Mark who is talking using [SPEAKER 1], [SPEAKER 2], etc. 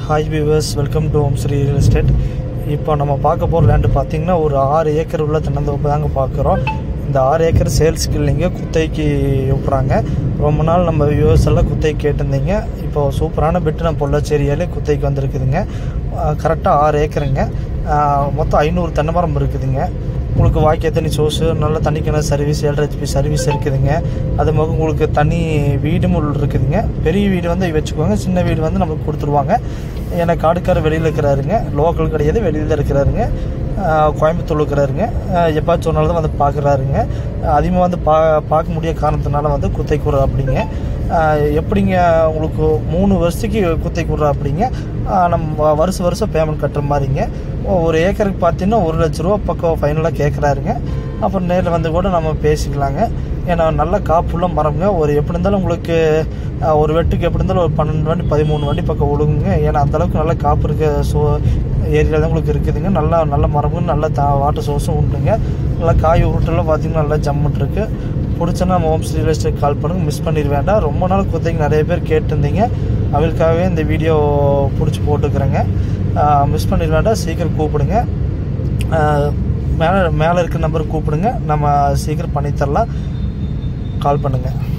[SPEAKER 1] hi viewers welcome to Om Sri real estate இப்போ நம்ம பார்க்க போகிற லேண்டு பார்த்தீங்கன்னா ஒரு ஆறு ஏக்கர் உள்ள தென்னந்தோப்பு தாங்க பார்க்குறோம் இந்த ஆறு ஏக்கர் சேல்ஸ்க்கு இல்லைங்க குத்தைக்கு விட்றாங்க ரொம்ப நாள் நம்ம வியூவர்ஸ் எல்லாம் குத்தைக்கு கேட்டிருந்தீங்க இப்போ சூப்பரான பெட்டு நம்ம பொள்ளாச்சேரியாலே குத்தைக்கு வந்திருக்குதுங்க கரெக்டாக ஆறு ஏக்கருங்க ஆஹ் மொத்தம் ஐநூறு தென்னை மரம் இருக்குதுங்க உங்களுக்கு வாய்க்கால் தண்ணி சோர்ஸு நல்ல தண்ணி கிணறு சர்வீஸ் ஏழரை ஹெச்பி சர்வீஸ் இருக்குதுங்க அது போக உங்களுக்கு தனி வீடும் உள்ள இருக்குதுங்க பெரிய வீடு வந்து வச்சுக்கோங்க சின்ன வீடு வந்து நமக்கு கொடுத்துருவாங்க ஏன்னா காடுக்கார வெளியில் இருக்கிறாருங்க லோக்கல் கிடையாது வெளியில் இருக்கிறாருங்க ஆஹ் கோயம்புத்தூர் இருக்கிறாருங்க ஆஹ் எப்பாச்சும் ஒரு நாள் தான் வந்து பார்க்குறாருங்க அதிகமாக வந்து பா பார்க்க முடிய காரணத்தினால வந்து குத்தை கூற அப்படிங்க ஆஹ் எப்படிங்க உங்களுக்கு மூணு வருஷத்துக்கு குத்தை கூற அப்படிங்க ஆஹ் நம்ம வருஷம் வருஷம் பேமெண்ட் கட்டுற மாதிரிங்க ஒரு ஏக்கருக்கு பார்த்தீங்கன்னா ஒரு லட்ச ரூபா பக்கம் ஃபைனலாக கேட்குறாருங்க அப்புறம் நேரில் வந்து கூட நம்ம பேசிக்கலாங்க ஏன்னா நல்ல காப்புள்ள மரம்ங்க ஒரு எப்படி இருந்தாலும் உங்களுக்கு ஆஹ், ஒரு வெட்டுக்கு எப்படி இருந்தாலும் ஒரு பன்னெண்டு வண்டி பதிமூணு வண்டி பக்கம் ஒழுங்குங்க ஏன்னா அந்தளவுக்கு நல்ல காப்பு இருக்க சோ ஏரியாவில் தான் உங்களுக்கு இருக்குதுங்க நல்லா நல்ல மரமும் நல்ல தா வாட்டர் சோர்ஸும் உண்டுங்க நல்லா காய் உருட்டெல்லாம் பார்த்தீங்கன்னா நல்லா ஜம்முன் இருக்கு பிடிச்சனா நம்ம ஹோம் ரியல் எஸ்டேட் கால் பண்ணுங்க மிஸ் பண்ணிட வேண்டாம் ரொம்ப நாள் குத்தைக்கு நிறைய பேர் கேட்டிருந்தீங்க அவளுக்காகவே இந்த வீடியோ பிடிச்சி போட்டுக்கிறேங்க மிஸ் பண்ணிட வேண்டாம் சீக்கிரம் கூப்பிடுங்க மேலே மேலே இருக்க நம்பருக்கு கூப்பிடுங்க நம்ம சீக்கிரம் பண்ணித்தரலாம் கால் பண்ணுங்கள்